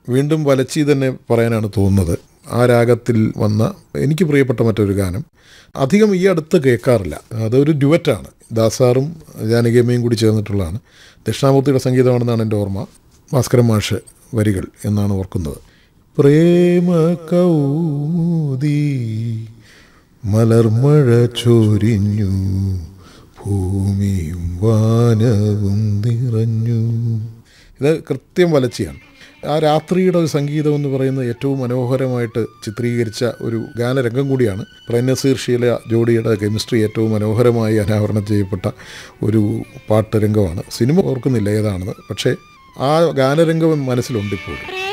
വീണ്ടും വലച്ചി തന്നെ പറയാനാണ് തോന്നുന്നത് ആ രാഗത്തിൽ വന്ന എനിക്ക് പ്രിയപ്പെട്ട മറ്റൊരു ഗാനം അധികം ഈ അടുത്ത് കേൾക്കാറില്ല അതൊരു ഡ്യുവറ്റാണ് ദാസാറും ജാനകിയമ്മയും കൂടി ചേർന്നിട്ടുള്ളതാണ് ദക്ഷിണാമൂർത്തിയുടെ സംഗീതമാണെന്നാണ് എൻ്റെ ഓർമ്മ ഭാസ്കരൻ മാഷ് വരികൾ എന്നാണ് ഓർക്കുന്നത് പ്രേമ കൗമുദി മലർമഴ ചൊരിഞ്ഞു ഭൂമിയും വാനവും നിറഞ്ഞു ഇത് കൃത്യം വലച്ചിയാണ് ആ രാത്രിയുടെ ഒരു സംഗീതം എന്ന് പറയുന്നത് ഏറ്റവും മനോഹരമായിട്ട് ചിത്രീകരിച്ച ഒരു ഗാനരംഗം കൂടിയാണ് പ്രനസീർ ഷീല ജോഡിയുടെ കെമിസ്ട്രി ഏറ്റവും മനോഹരമായി അനാവരണം ചെയ്യപ്പെട്ട ഒരു പാട്ട് രംഗമാണ് സിനിമ ഓർക്കുന്നില്ല ഏതാണെന്ന് പക്ഷേ ആ ഗാനരംഗം മനസ്സിലുണ്ട് ഇപ്പോഴും